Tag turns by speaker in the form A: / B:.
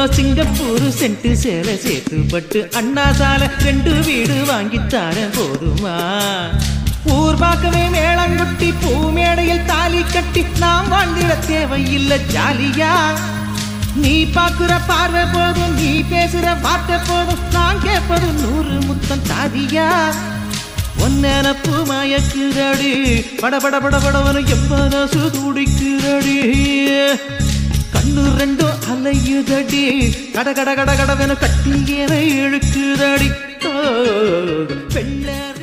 A: Singapore cent சேலை சேர்த்து பட்டு அண்ணா சாலை ரெண்டு வீடு வாங்கித்தாரேன் போதுமா ஊர் பார்க்கவே மேளங்குட்டி பூ மேடையில் தாலி கட்டி நாம் வாழ்ந்திட தேவையில்லை ஜாலியா நீ பாக்குற பார்வை போதும் நீ பேசுற வார்த்தை போதும் நான் கேட்பது நூறு முத்தம் தாதியா ஒன்னெனப்பு மயக்குதடி பட பட பட படவனு எவ்வளவு துடிக்குதடி கண்ணு ரெண்டும் அலையுதடி கட கட கட கடவென கட்டியனை இழுக்குதடி ஓ, வெள்ளை